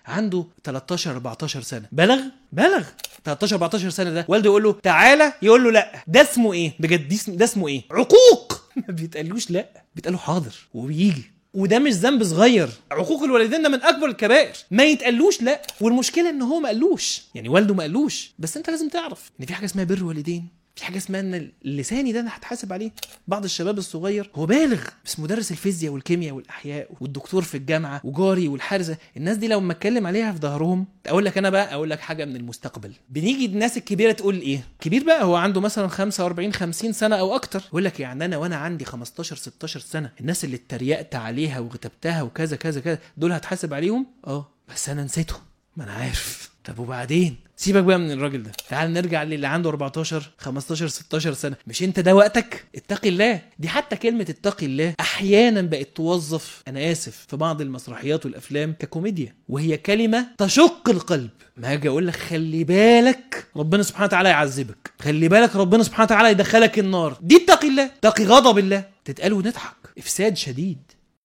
عنده 13 14 سنه بلغ بلغ 13 14 سنه ده والده يقول له تعالى يقول له لا ده اسمه ايه بجد دي اسم- ده اسمه ايه عقوق ما بيتقالوش لا بيتقالوا حاضر وبيجي وده مش ذنب صغير عقوق الوالدين ده من اكبر الكبائر ما يتقالوش لا والمشكله ان هو ما قالوش يعني والده ما قالوش بس انت لازم تعرف ان في حاجه اسمها بر والدين في حاجه اسمها ان اللساني ده انا هتحاسب عليه بعض الشباب الصغير هو بالغ بس مدرس الفيزياء والكيمياء والاحياء والدكتور في الجامعه وجاري والحارسه الناس دي لو ما اتكلم عليها في ظهرهم اقول لك انا بقى اقول لك حاجه من المستقبل بنيجي الناس الكبيره تقول ايه كبير بقى هو عنده مثلا 45 50 سنه او اكتر يقول لك يعني انا وانا عندي 15 16 سنه الناس اللي اتريقت عليها وغتبتها وكذا كذا كذا دول هتحاسب عليهم اه بس انا نسيتهم ما انا عارف طب وبعدين سيبك بقى من الراجل ده تعال نرجع للي عنده 14 15 16 سنه مش انت ده وقتك اتقي الله دي حتى كلمه اتقي الله احيانا بقت توظف انا اسف في بعض المسرحيات والافلام ككوميديا وهي كلمه تشق القلب ما اجي اقول لك خلي بالك ربنا سبحانه وتعالى يعذبك خلي بالك ربنا سبحانه وتعالى يدخلك النار دي اتقي الله اتقي غضب الله تتقال ونضحك افساد شديد